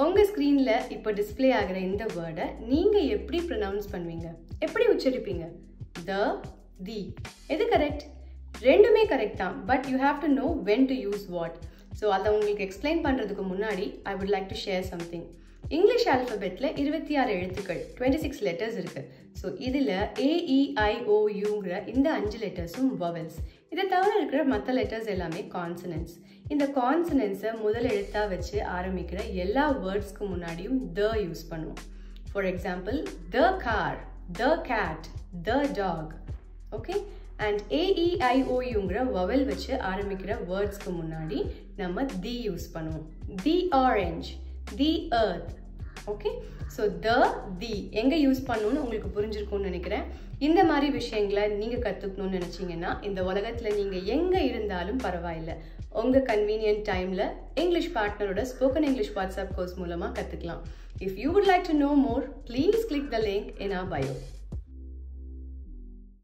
உங்கள் ஸ்க்ரீனில் இப்போ டிஸ்ப்ளே ஆகிற இந்த வேர்டை நீங்கள் எப்படி ப்ரொனவுன்ஸ் பண்ணுவீங்க எப்படி உச்சரிப்பீங்க த தி எது கரெக்ட் ரெண்டுமே கரெக்ட் தான் but you have to know when to use what so அதை உங்களுக்கு எக்ஸ்பிளைன் பண்ணுறதுக்கு முன்னாடி I would like to share something English ஆல்ஃபபெட்டில் இருபத்தி ஆறு எழுத்துக்கள் டுவெண்ட்டி சிக்ஸ் லெட்டர்ஸ் இருக்குது ஸோ இதில் ஏஇஐஓயுங்கிற இந்த அஞ்சு லெட்டர்ஸும் வவல்ஸ் இதை தவிர இருக்கிற மற்ற லெட்டர்ஸ் எல்லாமே கான்சனன்ஸ் இந்த கான்சனன்ஸை முதல் எழுத்தாக வச்சு ஆரம்பிக்கிற எல்லா வேர்ட்ஸ்க்கு முன்னாடியும் த யூஸ் பண்ணுவோம் for example the car the cat the dog okay and ஏஇஐஓயுங்கிற வவல் வச்சு ஆரம்பிக்கிற வேர்ட்ஸ்க்கு முன்னாடி நம்ம தி யூஸ் பண்ணுவோம் the orange the earth okay so the the எங்கே யூஸ் பண்ணணும்னு உங்களுக்கு புரிஞ்சிருக்கும்னு நினைக்கிறேன் இந்த மாதிரி விஷயங்களை நீங்கள் கற்றுக்கணும்னு நினச்சிங்கன்னா இந்த உலகத்தில் நீங்கள் எங்கே இருந்தாலும் பரவாயில்ல உங்கள் கன்வீனியன்ட் டைமில் இங்கிலீஷ் பார்ட்னரோட ஸ்போக்கன் இங்கிலீஷ் வாட்ஸ்அப் கோர்ஸ் மூலமாக கற்றுக்கலாம் if you would like to know more please click the link in our bio